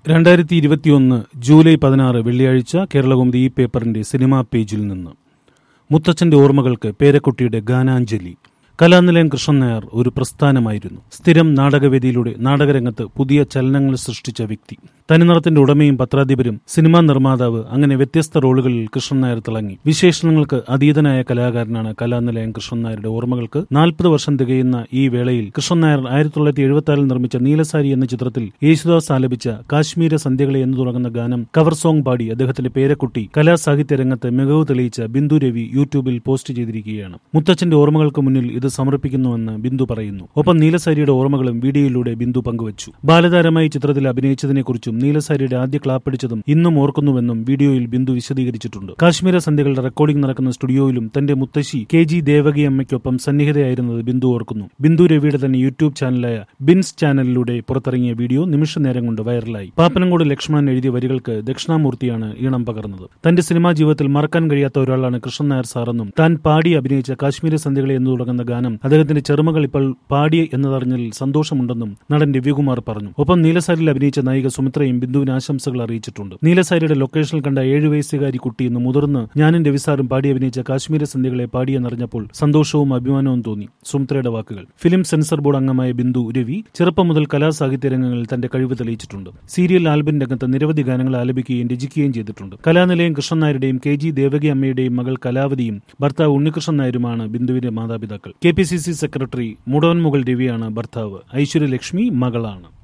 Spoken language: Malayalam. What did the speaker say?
രണ്ടായിരത്തി ഇരുപത്തിയൊന്ന് ജൂലൈ പതിനാറ് വെള്ളിയാഴ്ച കേരളകൗമുദി ഈ പേപ്പറിന്റെ സിനിമാ പേജിൽ നിന്ന് മുത്തച്ഛന്റെ ഓർമ്മകൾക്ക് പേരക്കുട്ടിയുടെ ഗാനാഞ്ജലി കലാനിലയം കൃഷ്ണൻ നായർ ഒരു പ്രസ്ഥാനമായിരുന്നു സ്ഥിരം നാടകവേദിയിലൂടെ നാടകരംഗത്ത് പുതിയ ചലനങ്ങൾ സൃഷ്ടിച്ച വ്യക്തി തനിനിറത്തിന്റെ ഉടമയും പത്രാധിപരും സിനിമാ നിർമ്മാതാവ് അങ്ങനെ വ്യത്യസ്ത റോളുകളിൽ കൃഷ്ണൻ നായർ തിളങ്ങി വിശേഷണങ്ങൾക്ക് അതീതനായ കലാകാരനാണ് കലാനിലയം കൃഷ്ണൻ നായരുടെ ഓർമ്മകൾക്ക് നാൽപ്പത് വർഷം തികയുന്ന ഈ വേളയിൽ കൃഷ്ണൻ നായർ ആയിരത്തി തൊള്ളായിരത്തി എഴുപത്തി ആറിൽ നിർമ്മിച്ച നീലസാരി എന്ന ചിത്രത്തിൽ യേശുദാസ് ആലപിച്ച കാശ്മീര സന്ധ്യകളെ എന്ന് തുടങ്ങുന്ന ഗാനം കവർ സോങ് പാടി അദ്ദേഹത്തിന്റെ പേരക്കുട്ടി കലാസാഹിത്യ രംഗത്ത് മികവ് തെളിയിച്ച ബിന്ദു രവി യൂട്യൂബിൽ പോസ്റ്റ് ചെയ്തിരിക്കുകയാണ് മുത്തച്ഛന്റെ ഓർമ്മകൾക്ക് മുന്നിൽ ഇത് സമർപ്പിക്കുന്നുവെന്ന് ബിന്ദു പറയുന്നു ഒപ്പം നീലസാരിയുടെ ഓർമ്മകളും വീഡിയോയിലൂടെ ബിന്ദു പങ്കുവച്ചു ബാലതാരമായി ചിത്രത്തിൽ അഭിനയിച്ചതിനെക്കുറിച്ചും നീലസാരിയുടെ ആദ്യ ക്ലാപ്പടിച്ചതും ഇന്നും ഓർക്കുന്നുവെന്നും വീഡിയോയിൽ ബിന്ദു വിശദീകരിച്ചിട്ടുണ്ട് കാശ്മീര സന്ധ്യകളുടെ റെക്കോർഡിംഗ് നടക്കുന്ന സ്റ്റുഡിയോയിലും തന്റെ മുത്തശ്ശി കെ ജി ദേവകി അമ്മയ്ക്കൊപ്പം സന്നിഹിതയായിരുന്നത് ബിന്ദു ഓർക്കുന്നു ബിന്ദു രവിയുടെ തന്നെ യൂട്യൂബ് ചാനലായ ബിൻസ് ചാനലിലൂടെ പുറത്തിറങ്ങിയ വീഡിയോ നിമിഷ നേരം കൊണ്ട് വൈറലായി പാപ്പനംകോട് ലക്ഷ്മണൻ എഴുതിയ വരികൾക്ക് ദക്ഷിണാമൂർത്തിയാണ് ഈണം പകർന്നത് തന്റെ സിനിമാ ജീവിതത്തിൽ മറക്കാൻ കഴിയാത്ത ഒരാളാണ് കൃഷ്ണൻ നായർ സാറെന്നും താൻ പാടി അഭിനയിച്ച കാശ്മീര സന്ധ്യകളെ എന്ന് തുടങ്ങുന്ന ഗാനം അദ്ദേഹത്തിന്റെ ചെറുമകൾ ഇപ്പോൾ പാടി എന്നതറിഞ്ഞതിൽ സന്തോഷമുണ്ടെന്നും നടൻ രവികുമാർ പറഞ്ഞു ഒപ്പം നീലസാരിയിൽ അഭിനയിച്ച നായിക സുമിത്രയും ബിന്ദുവിന് ആശംസകൾ അറിയിച്ചിട്ടുണ്ട് നീലസാരിയുടെ ലൊക്കേഷനിൽ കണ്ട ഏഴു വയസ്സുകാരി കുട്ടി ഇന്ന് മുതിർന്ന് ഞാനും രവിസാറും പാടി അഭിനയിച്ച കാശ്മീര സന്ധ്യകളെ പാടിയെന്നറിഞ്ഞപ്പോൾ സന്തോഷവും അഭിമാനവും തോന്നി സുമിത്രയുടെ വാക്കുകൾ ഫിലിം സെൻസർ ബോർഡ് അംഗമായ ബിന്ദു രവി ചെറുപ്പം മുതൽ കലാസാഹിത്യ രംഗങ്ങളിൽ തന്റെ കഴിവ് തെളിയിച്ചിട്ടുണ്ട് സീരിയൽ ആൽബം രംഗത്ത് നിരവധി ഗാനങ്ങൾ ആലപിക്കുകയും രചിക്കുകയും ചെയ്തിട്ടുണ്ട് കലാനിലയം കൃഷ്ണൻ നായരുടെയും കെ ജി ദേവകി അമ്മയുടെയും മകൾ കലാവതിയും ഭർത്താവ് ഉണ്ണികൃഷ്ണൻ നായരുമാണ് ബിന്ദുവിന്റെ മാതാപിതാക്കൾ K P C C secretary Mudavan Mukal രവിയാണ് ഭർത്താവ് ഐശ്വര്യലക്ഷ്മി മകളാണ്